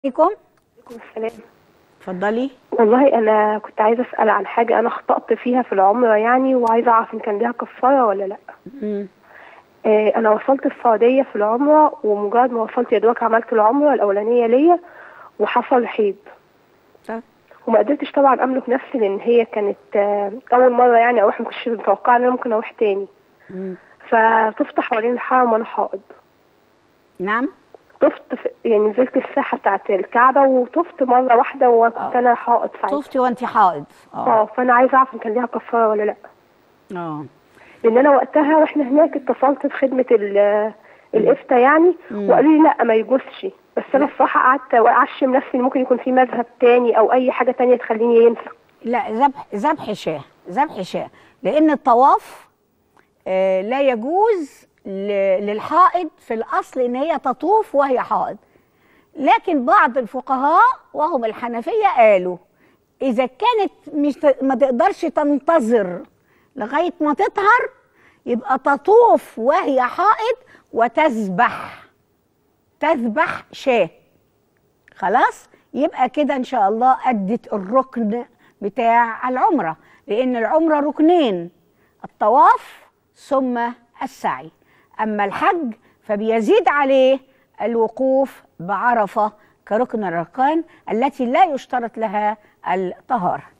عليكم عليكم السلام اتفضلي والله انا كنت عايزه اسال عن حاجه انا اخطات فيها في العمره يعني وعايزه اعرف ان كان ليها كفاره ولا لا مم. آه انا وصلت السعوديه في العمره ومجرد ما وصلت يا دوبك عملت العمره الاولانيه ليا وحصل حيض طب. وما قدرتش طبعا املك نفسي لان هي كانت آه اول مره يعني اروح ما كنتش متوقعه ان انا ممكن اروح تاني مم. فطفت حوالين الحرم وانا حائض نعم طفت في يعني نزلت الساحه بتاعت الكعبه وطفت مره واحده وكنت انا حائض ساعتها طفتي وانت حائض اه اه فانا عايزه اعرف ان كان ليها كفاره ولا لا اه لان انا وقتها واحنا هناك اتصلت بخدمه ال- الافتاء يعني مم. وقالوا لي لا ما يجوزش بس انا الصراحه قعدت اعشم نفسي ان ممكن يكون في مذهب تاني او اي حاجه تانية تخليني ينفع لا ذبح ذبح شاه ذبح شاه لان الطواف آه، لا يجوز ل- للحائض في الاصل ان هي تطوف وهي حائض لكن بعض الفقهاء وهم الحنفيه قالوا اذا كانت مش ت- ما تقدرش تنتظر لغايه ما تطهر يبقى تطوف وهي حائض وتذبح تذبح شاه خلاص يبقى كده ان شاء الله ادت الركن بتاع العمره لان العمره ركنين الطواف ثم السعي اما الحج فبيزيد عليه الوقوف بعرفه كركن الاركان التي لا يشترط لها الطهاره